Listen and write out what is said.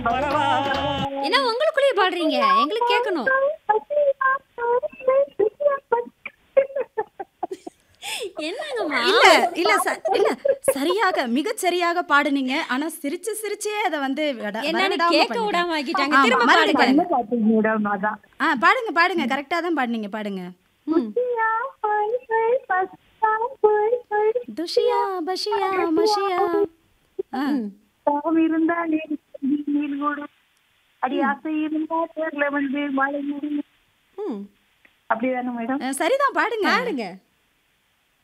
ஏன்னா உங்களுக்குள்ளேயே பாடுறீங்க எங்களுக்கு கேட்கணும் என்னங்கம்மா இல்ல இல்ல ச- இல்ல சரியாக மிகச் சரியாக பாடுனீங்க ஆனா சிரிச்சு சிரிச்சே அதை வந்து விட- என்னன்னு வரவிடாம கேட்க பண்ணிட்டீங்க. விடாம ஆக்கிட்டாங்க ஆமா, திரும்ப மறுபடியும் பாடுங்க பாடுங்க. பாட்டு மேடம் அதான் ஆ பாடுங்க பாடுங்க கரெக்டா தான் பாடுனீங்க பாடுங்க ம். துஷியா பஷியா மஷியா ஆ, தாம் இருந்தாலே நீர் கூடு அடி ஆசை இருந்தா தேர்ல வந்து மழை முடியும் ம். அப்படிதானே மேடம் ஆ, சரிதான் பாடுங்க பாடுங்க